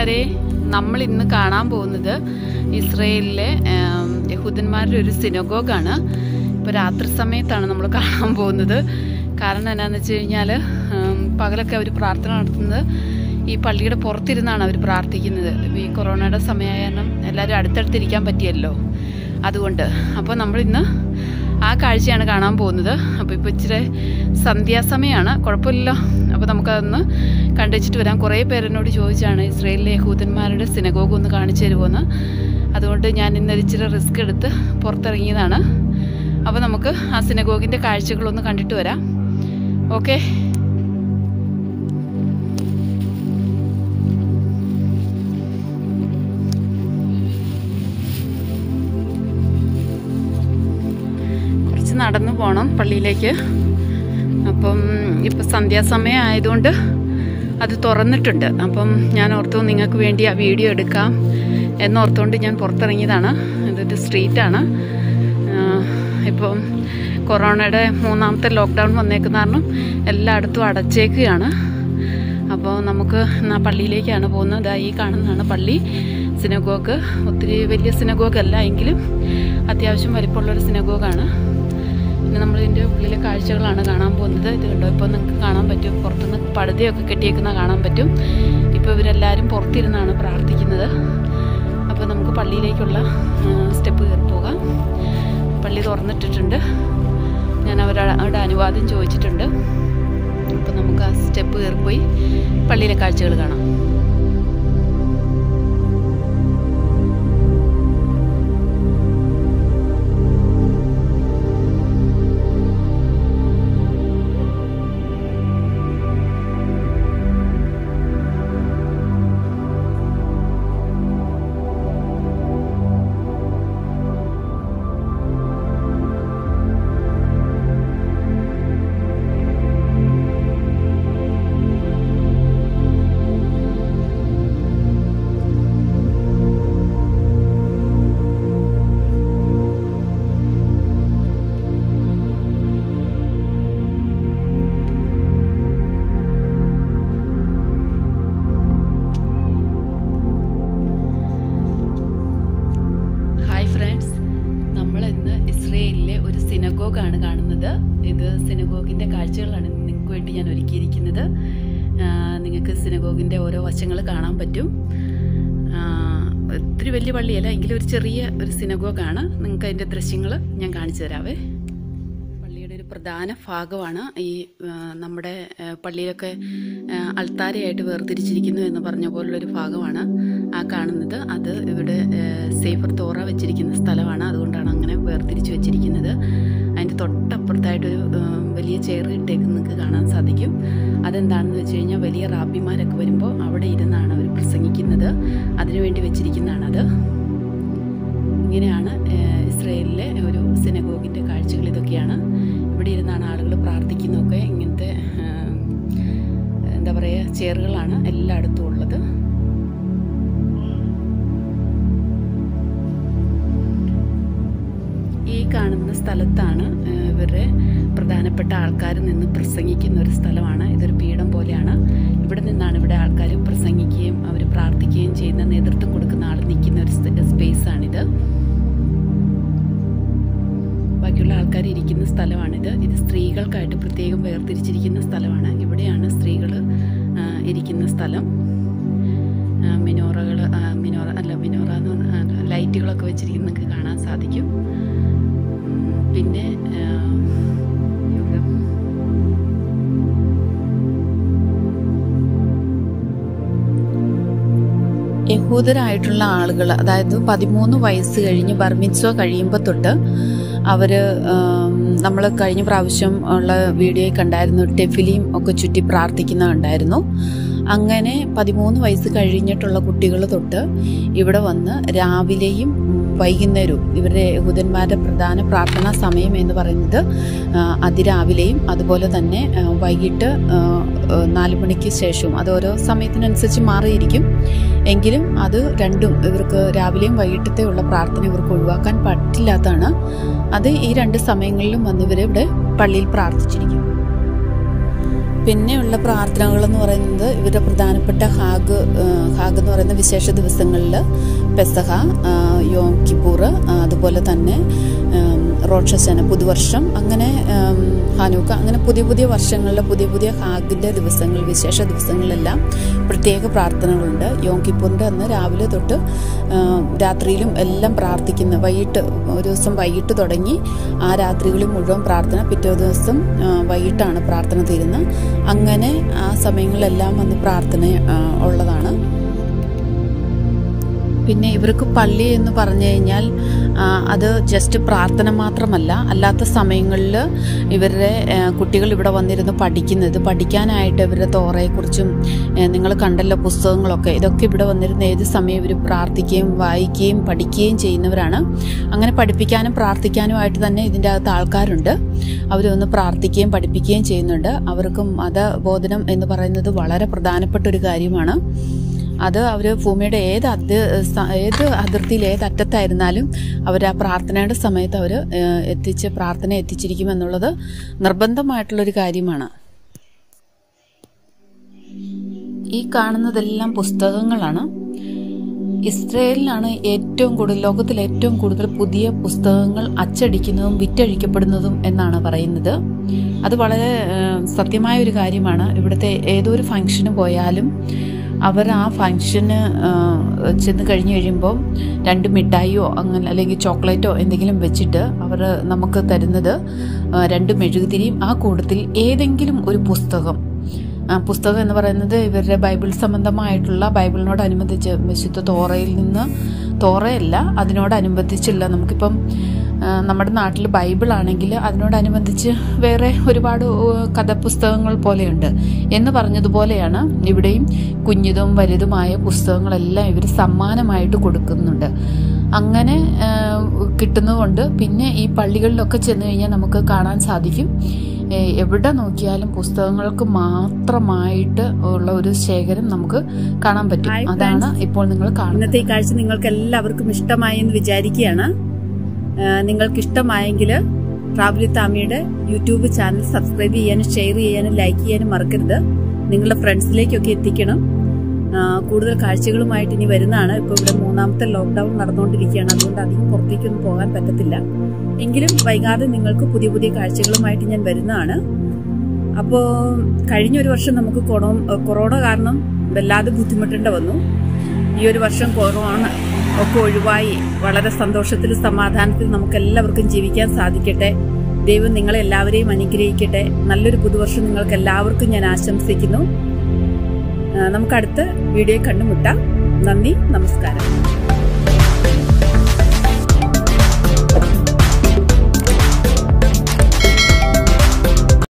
കൂട്ടുകാരെ നമ്മൾ ഇന്ന് കാണാൻ പോകുന്നത് ഇസ്രയേലിലെ ആം, യഹൂദന്മാരുടെ ഒരു സിനഗോഗാണ് ഇപ്പോൾ രാത്രി സമയത്താണ് നമ്മൾ കാണാൻ പോകുന്നത് കാരണം എന്നാന്ന് വെച്ച് കഴിഞ്ഞാൽ പകലൊക്കെ അവർ പ്രാർത്ഥന നടത്തുന്നത് ഈ പള്ളിയുടെ പുറത്തിരുന്നാണ് അവർ പ്രാർത്ഥിക്കുന്നത് ഈ കൊറോണയുടെ സമയമായ കാരണം എല്ലാവരും അടുത്തടുത്തിരിക്കാൻ പറ്റിയല്ലോ അതുകൊണ്ട് അപ്പോൾ നമ്മളിന്ന് ആ കാഴ്ചയാണ് കാണാൻ പോകുന്നത് അപ്പോൾ ഇപ്പോൾ ഇച്ചിരി സന്ധ്യാസമയമാണ് കുഴപ്പമില്ലല്ലോ അപ്പോൾ നമുക്കതൊന്ന് കണ്ടുവച്ചിട്ട് വരാം കുറേ പേരെന്നോട് ചോദിച്ചാണ് ഇസ്രയേലിലെ യഹൂദന്മാരുടെ സിനഗോഗ് ഒന്ന് കാണിച്ചു തരുമോയെന്ന് അതുകൊണ്ട് ഞാൻ ഇന്നൊരു ഇച്ചിരി റിസ്ക് എടുത്ത് പുറത്തിറങ്ങിയതാണ് അപ്പോൾ നമുക്ക് ആ സിനഗോഗിൻ്റെ കാഴ്ചകളൊന്ന് കണ്ടിട്ട് വരാം ഓക്കെ കുറച്ച് നടന്നു പോകണം പള്ളിയിലേക്ക് അപ്പം ഇപ്പം സന്ധ്യാസമയം ആയതുകൊണ്ട് അത് തുറന്നിട്ടുണ്ട് അപ്പം ഞാൻ ഓർത്തു നിങ്ങൾക്ക് വേണ്ടി ആ വീഡിയോ എടുക്കാം എന്നോർത്തുകൊണ്ട് ഞാൻ പുറത്തിറങ്ങിയതാണ് ഇതൊരു സ്ട്രീറ്റാണ് ഇപ്പം കൊറോണയുടെ മൂന്നാമത്തെ ലോക്ക്ഡൗൺ വന്നേക്കുന്ന കാരണം എല്ലായിടത്തും അടച്ചേക്കുകയാണ് അപ്പോൾ നമുക്ക് എന്നാ പള്ളിയിലേക്കാണ് പോകുന്നത് ദാ ഈ കാണുന്നതാണ് പള്ളി സിനഗോഗ് ഒത്തിരി വലിയ സിനഗോഗ് അല്ല എങ്കിലും അത്യാവശ്യം വലിപ്പമുള്ളൊരു സിനഗോഗാണ് പിന്നെ നമ്മളിതിൻ്റെ ഉള്ളിലെ കാഴ്ചകളാണ് കാണാൻ പോകുന്നത് ഇത് കണ്ടോ ഇപ്പോൾ നിങ്ങൾക്ക് കാണാൻ പറ്റും പുറത്തുനിന്ന് പടുതയൊക്കെ കെട്ടിയേക്കുന്ന കാണാൻ പറ്റും ഇപ്പോൾ ഇവരെല്ലാവരും പുറത്തിരുന്നാണ് പ്രാർത്ഥിക്കുന്നത് അപ്പോൾ നമുക്ക് പള്ളിയിലേക്കുള്ള സ്റ്റെപ്പ് കയറി പോകാം പള്ളി തുറന്നിട്ടിട്ടുണ്ട് ഞാൻ അവരുടെ അനുവാദം ചോദിച്ചിട്ടുണ്ട് അപ്പോൾ നമുക്ക് ആ സ്റ്റെപ്പ് കയറിപ്പോയി പള്ളിയിലെ കാഴ്ചകൾ കാണാം ഹായ് ഫ്രണ്ട്സ് നമ്മൾ ഇന്ന് ഇസ്രയേലിലെ ഒരു സിനഗോഗാണ് കാണുന്നത് ഇത് സിനഗോഗിൻ്റെ കാഴ്ചകളാണ് നിങ്ങൾക്ക് വേണ്ടി ഞാൻ ഒരുക്കിയിരിക്കുന്നത് ആ, നിങ്ങൾക്ക് സിനഗോഗിൻ്റെ ഓരോ വശങ്ങൾ കാണാൻ പറ്റും ആ, ഒത്തിരി വലിയ പള്ളിയല്ല എങ്കിലും ഒരു ചെറിയ ഒരു സിനഗോഗാണ് നിങ്ങൾക്ക് അതിൻ്റെ ദൃശ്യങ്ങൾ ഞാൻ കാണിച്ചു തരാവേ പള്ളിയുടെ ഒരു പ്രധാന ഭാഗമാണ് ഈ ആ, നമ്മുടെ ആ, പള്ളിയിലൊക്കെ ആ, അൾത്താരയായിട്ട് വേർതിരിച്ചിരിക്കുന്നു എന്ന് പറഞ്ഞ പോലുള്ളൊരു ഭാഗമാണ് ആ കാണുന്നത് അത് ഇവിടെ ആ, സേഫർ തോറ വെച്ചിരിക്കുന്ന സ്ഥലമാണ് അതുകൊണ്ടാണ് അങ്ങനെ വേർതിരിച്ച് വെച്ചിരിക്കുന്നത് അതിൻ്റെ തൊട്ടപ്പുറത്തായിട്ടൊരു ആ, വലിയ ചെയർ ഇട്ടേക്ക് നിങ്ങൾക്ക് കാണാൻ സാധിക്കും അതെന്താണെന്ന് വെച്ച് കഴിഞ്ഞാൽ വലിയ റാബിമാരൊക്കെ വരുമ്പോൾ അവിടെ ഇരുന്നാണ് അവർ പ്രസംഗിക്കുന്നത് അതിനുവേണ്ടി വെച്ചിരിക്കുന്നതാണത് ഇങ്ങനെയാണ് ഏഹ്, ഇസ്രയേലിലെ ഒരു സിനഗോഗിൻ്റെ കാഴ്ചകൾ ഇതൊക്കെയാണ് ഇവിടെ ഇരുന്നാണ് ആളുകൾ പ്രാർത്ഥിക്കുന്നതൊക്കെ ഇങ്ങനത്തെ ഏഹ്, എന്താ പറയുക ചെയറുകളാണ് എല്ലായിടത്തും ഉള്ളത് ഈ കാണുന്ന സ്ഥലത്താണ് ഏഹ്, ഇവരുടെ പ്രധാനപ്പെട്ട ആൾക്കാർ നിന്ന് പ്രസംഗിക്കുന്ന ഒരു സ്ഥലമാണ് ഇതൊരു പീഠം പോലെയാണ് ഇവിടെ നിന്നാണ് ഇവിടെ ആൾക്കാർ പ്രസംഗിക്കുകയും അവർ പ്രാർത്ഥിക്കുകയും ചെയ്യുന്ന നേതൃത്വം കൊടുക്കുന്ന ആൾ നിൽക്കുന്ന ഒരു സ്പേസ് ആണിത് ബാക്കിയുള്ള ആൾക്കാർ ഇരിക്കുന്ന സ്ഥലമാണിത് ഇത് സ്ത്രീകൾക്കായിട്ട് പ്രത്യേകം വേർതിരിച്ചിരിക്കുന്ന സ്ഥലമാണ് ഇവിടെയാണ് സ്ത്രീകൾ ഇരിക്കുന്ന സ്ഥലം മിനോറകൾ മിനോറ അല്ല മിനോറ എന്ന് പറഞ്ഞ ലൈറ്റുകളൊക്കെ വെച്ചിരിക്കുന്ന നിങ്ങൾക്ക് കാണാൻ സാധിക്കും ഉം, പിന്നെ ആ, ഇവിടെ യഹൂദരായിട്ടുള്ള ആളുകൾ അതായത് പതിമൂന്ന് വയസ്സ് കഴിഞ്ഞ് ബർമിത്സോ കഴിയുമ്പോൾ തൊട്ട് അവർ നമ്മൾ കഴിഞ്ഞ പ്രാവശ്യം ഉള്ള വീഡിയോയിൽ കണ്ടായിരുന്നു ടെഫിലിയും ഒക്കെ ചുറ്റി പ്രാർത്ഥിക്കുന്നുണ്ടായിരുന്നു അങ്ങനെ പതിമൂന്ന് വയസ്സ് കഴിഞ്ഞിട്ടുള്ള കുട്ടികൾ തൊട്ട് ഇവിടെ വന്ന് രാവിലെയും വൈകുന്നേരവും ഇവരുടെ യഹൂദന്മാരുടെ പ്രധാന പ്രാർത്ഥനാ സമയം എന്ന് പറയുന്നത് ആ, അതിരാവിലെയും അതുപോലെ തന്നെ ആ, വൈകിട്ട് ആ, ആ, നാല് മണിക്ക് ശേഷവും അത് ഓരോ സമയത്തിനനുസരിച്ച് മാറിയിരിക്കും എങ്കിലും അത് രണ്ടും ഇവർക്ക് രാവിലെയും വൈകിട്ടത്തെ ഉള്ള പ്രാർത്ഥന ഇവർക്ക് ഒഴിവാക്കാൻ പറ്റില്ലാത്തതാണ് അത് ഈ രണ്ട് സമയങ്ങളിലും വന്ന് ഇവർ ഇവിടെ പള്ളിയിൽ പ്രാർത്ഥിച്ചിരിക്കും പിന്നെയുള്ള പ്രാർത്ഥനകൾ എന്ന് പറയുന്നത് ഇവരുടെ പ്രധാനപ്പെട്ട ഹാഗ് ആ, ഹാഗ് എന്ന് പറയുന്ന വിശേഷ ദിവസങ്ങളിൽ പെസഹ ആ, യോം കിപ്പൂർ ആ, അതുപോലെ തന്നെ ഉം, റോഷശന പുതുവർഷം അങ്ങനെ ഉം, ഹാനൂക്ക അങ്ങനെ പുതിയ പുതിയ വർഷങ്ങളിലെ പുതിയ പുതിയ ഹാഗിൻ്റെ ദിവസങ്ങൾ വിശേഷ ദിവസങ്ങളിലെല്ലാം പ്രത്യേക പ്രാർത്ഥനകളുണ്ട് യോം കിപ്പൂറിൻ്റെ അന്ന് രാവിലെ തൊട്ട് ആ, രാത്രിയിലും എല്ലാം പ്രാർത്ഥിക്കുന്ന വൈകിട്ട് ഒരു ദിവസം വൈകിട്ട് തുടങ്ങി ആ രാത്രികളിൽ മുഴുവൻ പ്രാർത്ഥന പിറ്റേ ദിവസം ആ, വൈകിട്ടാണ് പ്രാർത്ഥന തീരുന്നത് അങ്ങനെ ആ സമയങ്ങളിലെല്ലാം വന്ന് പ്രാർത്ഥന ആ, ഉള്ളതാണ് പിന്നെ ഇവർക്ക് പള്ളി എന്ന് പറഞ്ഞു കഴിഞ്ഞാൽ ആ, അത് ജസ്റ്റ് പ്രാർത്ഥന മാത്രമല്ല അല്ലാത്ത സമയങ്ങളിൽ ഇവരുടെ ആ, കുട്ടികൾ ഇവിടെ വന്നിരുന്ന് പഠിക്കുന്നത് പഠിക്കാനായിട്ട് ഇവരുടെ തോറയെക്കുറിച്ചും നിങ്ങൾ കണ്ടല്ലോ പുസ്തകങ്ങളൊക്കെ ഇതൊക്കെ ഇവിടെ വന്നിരുന്ന് ഏത് സമയം ഇവർ പ്രാർത്ഥിക്കുകയും വായിക്കുകയും പഠിക്കുകയും ചെയ്യുന്നവരാണ് അങ്ങനെ പഠിപ്പിക്കാനും പ്രാർത്ഥിക്കാനുമായിട്ട് തന്നെ ഇതിൻ്റെ അകത്ത് ആൾക്കാരുണ്ട് അവരൊന്ന് പ്രാർത്ഥിക്കുകയും പഠിപ്പിക്കുകയും ചെയ്യുന്നുണ്ട് അവർക്കും മതബോധനം എന്ന് പറയുന്നത് വളരെ പ്രധാനപ്പെട്ട ഒരു കാര്യമാണ് അത് അവർ ഭൂമിയുടെ ഏത് അത് സ- ഏത് അതിർത്തിയിൽ ഏത് അറ്റത്തായിരുന്നാലും അവർ ആ പ്രാർത്ഥനയുടെ സമയത്ത് അവർ എത്തിച്ച് പ്രാർത്ഥന എത്തിച്ചിരിക്കുമെന്നുള്ളത് നിർബന്ധമായിട്ടുള്ളൊരു കാര്യമാണ് ഈ കാണുന്നതെല്ലാം പുസ്തകങ്ങളാണ് ഇസ്രയേലിലാണ് ഏറ്റവും കൂടുതൽ ലോകത്തിൽ ഏറ്റവും കൂടുതൽ പുതിയ പുസ്തകങ്ങൾ അച്ചടിക്കുന്നതും വിറ്റഴിക്കപ്പെടുന്നതും എന്നാണ് പറയുന്നത് അത് വളരെ ഏഹ്, സത്യമായ ഒരു കാര്യമാണ് ഇവിടുത്തെ ഏതൊരു ഫംഗ്ഷന് പോയാലും അവർ ആ ഫംഗ്ഷന് ഏഹ്, ചെന്ന് കഴിഞ്ഞ് കഴിയുമ്പോൾ രണ്ട് മിഠായിയോ അങ്ങനെ അല്ലെങ്കിൽ ചോക്ലേറ്റോ എന്തെങ്കിലും വെച്ചിട്ട് അവർ നമുക്ക് തരുന്നത് ഏഹ്, രണ്ട് മെഴുകുതിരിയും ആ കൂട്ടത്തിൽ ഏതെങ്കിലും ഒരു പുസ്തകം ആ, പുസ്തകം എന്ന് പറയുന്നത് ഇവരുടെ ബൈബിൾ സംബന്ധമായിട്ടുള്ള ബൈബിളിനോടനുബന്ധിച്ച് വിശുദ്ധ തോറയിൽ നിന്ന് തോറയല്ല അതിനോടനുബന്ധിച്ചുള്ള നമുക്കിപ്പം ആ, നമ്മുടെ നാട്ടിൽ ബൈബിൾ ആണെങ്കിൽ അതിനോടനുബന്ധിച്ച് വേറെ ഒരുപാട് ഏഹ്, കഥപുസ്തകങ്ങൾ പോലെയുണ്ട് എന്ന് പറഞ്ഞതുപോലെയാണ് ഇവിടെയും കുഞ്ഞിതും വലുതുമായ പുസ്തകങ്ങളെല്ലാം ഇവർ സമ്മാനമായിട്ട് കൊടുക്കുന്നുണ്ട് അങ്ങനെ ഏഹ്, കിട്ടുന്നതുകൊണ്ട് പിന്നെ ഈ പള്ളികളിലൊക്കെ ചെന്ന് കഴിഞ്ഞാൽ നമുക്ക് കാണാൻ സാധിക്കും ഏഹ് എവിടെ നോക്കിയാലും പുസ്തകങ്ങൾക്ക് മാത്രമായിട്ട് ഉള്ള ഒരു ശേഖരം നമുക്ക് കാണാൻ പറ്റും Hi, അതാണ് ഇപ്പോൾ നിങ്ങൾ കാണുന്നത് ഇന്നത്തെ ഈ കാഴ്ച നിങ്ങൾക്ക് എല്ലാവർക്കും ഇഷ്ടമായി എന്ന് വിചാരിക്കുകയാണ് ആ, നിങ്ങൾക്ക് ഇഷ്ടമായെങ്കിൽ ട്രാവലി താമിയുടെ യൂട്യൂബ് ചാനൽ സബ്സ്ക്രൈബ് ചെയ്യാനും ഷെയർ ചെയ്യാനും ലൈക്ക് ചെയ്യാനും മറക്കരുത് നിങ്ങളുടെ ഫ്രണ്ട്സിലേക്കൊക്കെ എത്തിക്കണം ആ, കൂടുതൽ കാഴ്ചകളുമായിട്ട് ഇനി വരുന്നതാണ് ഇപ്പോൾ ഇവിടെ മൂന്നാമത്തെ ലോക്ക്ഡൌൺ നടന്നുകൊണ്ടിരിക്കുകയാണ് അതുകൊണ്ട് അധികം പുറത്തേക്കൊന്നും പോകാൻ പറ്റത്തില്ല എങ്കിലും വൈകാതെ നിങ്ങൾക്ക് പുതിയ പുതിയ കാഴ്ചകളുമായിട്ട് ഞാൻ വരുന്നതാണ് അപ്പോൾ കഴിഞ്ഞ ഒരു വർഷം നമുക്ക് കൊറോ- കൊറോണ കാരണം വല്ലാതെ ബുദ്ധിമുട്ടേണ്ട വന്നു ഈ ഒരു വർഷം കൊറോണ ഒക്കെ ഒഴിവായി വളരെ സന്തോഷത്തിൽ സമാധാനത്തിൽ നമുക്ക് എല്ലാവർക്കും ജീവിക്കാൻ സാധിക്കട്ടെ ദൈവം നിങ്ങളെ എല്ലാവരെയും അനുഗ്രഹിക്കട്ടെ നല്ലൊരു പുതുവർഷം നിങ്ങൾക്ക് എല്ലാവർക്കും ഞാൻ ആശംസിക്കുന്നു ആ, നമുക്ക് അടുത്ത വീഡിയോ കണ്ടുമുട്ടാം നന്ദി നമസ്കാരം